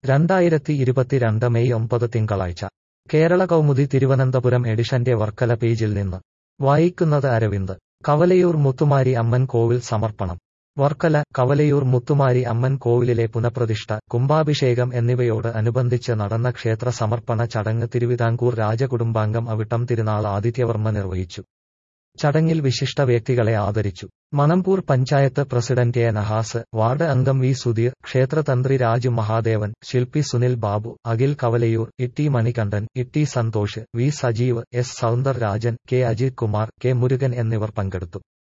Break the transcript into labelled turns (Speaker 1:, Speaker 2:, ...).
Speaker 1: രണ്ടായിരത്തി ഇരുപത്തിരണ്ട് മെയ് ഒമ്പത് തിങ്കളാഴ്ച കേരള കൗമുദി തിരുവനന്തപുരം എഡിഷന്റെ വർക്കല പേജിൽ നിന്ന് വായിക്കുന്നത് അരവിന്ദ് കവലയൂർ മുത്തുമാരി അമ്മൻ കോവിൽ സമർപ്പണം വർക്കല കവലയൂർ മുത്തുമാരി അമ്മൻ കോവിലിലെ പുനഃപ്രതിഷ്ഠ കുംഭാഭിഷേകം എന്നിവയോട് അനുബന്ധിച്ച് നടന്ന ക്ഷേത്ര സമർപ്പണ ചടങ്ങ് തിരുവിതാംകൂർ രാജകുടുംബാംഗം അവിട്ടം തിരുനാൾ ആദിത്യവർമ്മ നിർവഹിച്ചു ചടങ്ങിൽ വിശിഷ്ട വ്യക്തികളെ ആദരിച്ചു Manamboor panchayat president A Nahas ward അംഗം വി സുധീർ ക്ഷേത്രതന്ത്രി രാജു മഹാദേവൻ ശില്പി Sunil Babu Akhil Kavalayoor Itti Manikandan Itti Santhosh V Sajeev S Soundar Rajan K Ajith Kumar K Murugan എന്നിവർ പങ്കെടുത്തു